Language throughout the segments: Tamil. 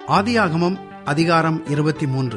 ஆதியாகமம் அதிகாரம் இருபத்தி மூன்று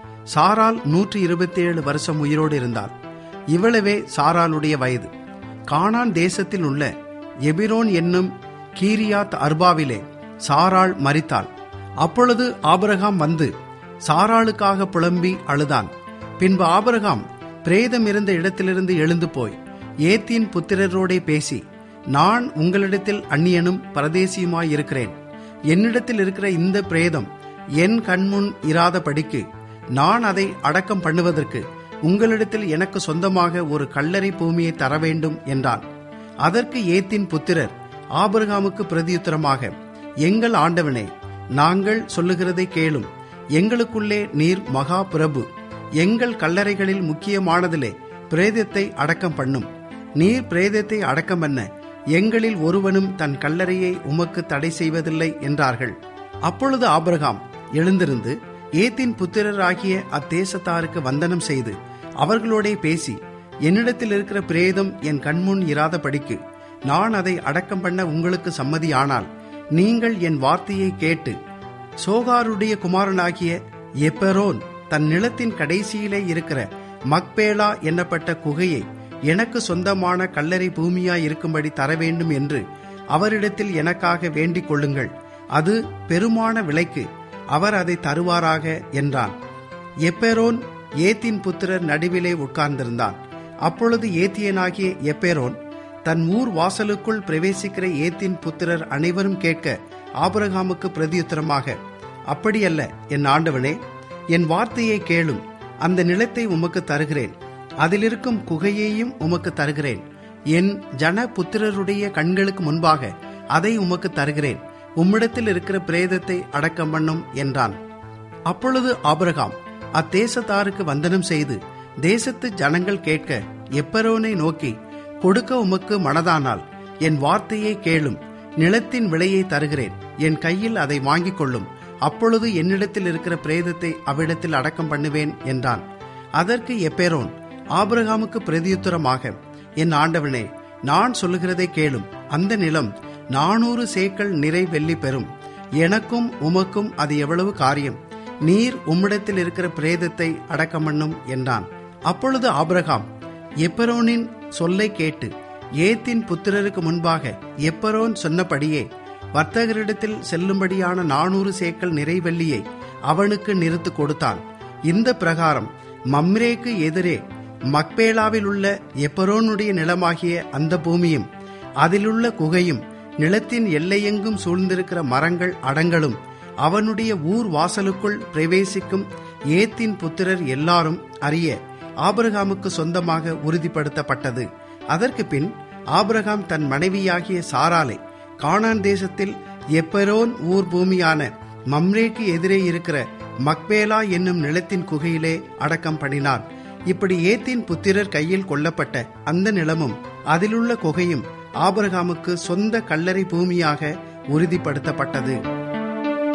சாரால் நூற்றி இருபத்தி ஏழு வருஷம் உயிரோடு இருந்தாள் இவ்வளவே சாராளுடைய வயது கானான் தேசத்தில் உள்ள எபிரோன் என்னும் கீரியாத் அர்பாவிலே சாராள் மரித்தாள் அப்பொழுது ஆபிரகாம் வந்து சாராளுக்காக புலம்பி அழுதான் பின்பு ஆபிரகாம் பிரேதம் இருந்த இடத்திலிருந்து எழுந்து போய் ஏத்தின் புத்திரரோடே பேசி நான் உங்களிடத்தில் அந்நியனும் பரதேசியுமாயிருக்கிறேன் என்னிடத்தில் இருக்கிற இந்த பிரேதம் என் கண்முன் இராதபடிக்கு நான் அதை அடக்கம் பண்ணுவதற்கு உங்களிடத்தில் எனக்கு சொந்தமாக ஒரு கல்லறை பூமியை தர வேண்டும் என்றான் அதற்கு ஏத்தின் புத்திரர் ஆபிரகாமுக்கு பிரதியுத்தரமாக எங்கள் ஆண்டவனே நாங்கள் சொல்லுகிறதை கேளும் எங்களுக்குள்ளே நீர் மகா பிரபு எங்கள் கல்லறைகளில் முக்கியமானதிலே பிரேதத்தை அடக்கம் பண்ணும் நீர் பிரேதத்தை அடக்கம் பண்ண எங்களில் ஒருவனும் தன் கல்லறையை உமக்கு தடை செய்வதில்லை என்றார்கள் அப்பொழுது ஆபிரகாம் எழுந்திருந்து ஏத்தின் புத்திரராகிய அத்தேசத்தாருக்கு வந்தனம் செய்து அவர்களோடே பேசி என்னிடத்தில் இருக்கிற பிரேதம் என் கண்முன் இராதபடிக்கு நான் அதை அடக்கம் பண்ண உங்களுக்கு சம்மதியானால் நீங்கள் என் வார்த்தையை கேட்டு சோகாருடைய குமாரனாகிய எப்பெரோன் தன் நிலத்தின் கடைசியிலே இருக்கிற மக்பேலா என்னப்பட்ட குகையை எனக்கு சொந்தமான கல்லறை பூமியாய் இருக்கும்படி தர வேண்டும் என்று அவரிடத்தில் எனக்காக வேண்டிக் கொள்ளுங்கள் அது பெருமான விலைக்கு அவர் அதை தருவாராக என்றான் எப்பெரோன் ஏத்தின் புத்திரர் நடுவிலே உட்கார்ந்திருந்தான் அப்பொழுது ஏத்தியனாகிய எப்பெரோன் தன் ஊர் வாசலுக்குள் பிரவேசிக்கிற ஏத்தின் புத்திரர் அனைவரும் கேட்க ஆபிரகாமுக்கு பிரதியுத்தரமாக அப்படியல்ல என் ஆண்டவனே என் வார்த்தையை கேளும் அந்த நிலத்தை உமக்கு தருகிறேன் அதிலிருக்கும் குகையையும் உமக்கு தருகிறேன் என் ஜன புத்திரருடைய கண்களுக்கு முன்பாக அதை உமக்கு தருகிறேன் உம்மிடத்தில் இருக்கிற பிரேதத்தை அடக்கம் பண்ணும் என்றான் அப்பொழுது ஆபிரகாம் அத்தேசத்தாருக்கு வந்தனம் செய்து தேசத்து ஜனங்கள் கேட்க எப்பரோனை நோக்கி கொடுக்க உமக்கு மனதானால் என் வார்த்தையை கேளும் நிலத்தின் விலையை தருகிறேன் என் கையில் அதை வாங்கிக் கொள்ளும் அப்பொழுது என்னிடத்தில் இருக்கிற பிரேதத்தை அவ்விடத்தில் அடக்கம் பண்ணுவேன் என்றான் அதற்கு எப்பேரோன் ஆபிரகாமுக்கு பிரதியுத்தரமாக என் ஆண்டவனே நான் சொல்லுகிறதை கேளும் அந்த நிலம் நானூறு சேக்கள் நிறை வெள்ளி பெறும் எனக்கும் உமக்கும் அது எவ்வளவு காரியம் நீர் உம்மிடத்தில் இருக்கிற பிரேதத்தை அடக்கம் பண்ணும் என்றான் அப்பொழுது ஆபிரகாம் எப்பரோனின் சொல்லை கேட்டு ஏத்தின் புத்திரருக்கு முன்பாக எப்பரோன் சொன்னபடியே வர்த்தகரிடத்தில் செல்லும்படியான நானூறு சேக்கல் நிறைவெள்ளியை அவனுக்கு நிறுத்து கொடுத்தான் இந்த பிரகாரம் மம்ரேக்கு எதிரே மக்பேலாவில் உள்ள எப்பரோனுடைய நிலமாகிய அந்த பூமியும் அதிலுள்ள குகையும் நிலத்தின் எல்லையெங்கும் சூழ்ந்திருக்கிற மரங்கள் அடங்களும் அவனுடைய ஊர் வாசலுக்குள் பிரவேசிக்கும் ஏத்தின் புத்திரர் எல்லாரும் அறிய ஆபிரகாமுக்கு சொந்தமாக உறுதிப்படுத்தப்பட்டது அதற்கு பின் ஆபிரகாம் தன் மனைவியாகிய சாராலை கானான் தேசத்தில் எப்பரோன் ஊர் பூமியான மம்ரேக்கு எதிரே இருக்கிற மக்பேலா என்னும் நிலத்தின் குகையிலே அடக்கம் பண்ணினார் இப்படி ஏத்தின் புத்திரர் கையில் கொல்லப்பட்ட அந்த நிலமும் அதிலுள்ள குகையும் ஆபிரகாமுக்கு சொந்த கல்லறை பூமியாக உறுதிப்படுத்தப்பட்டது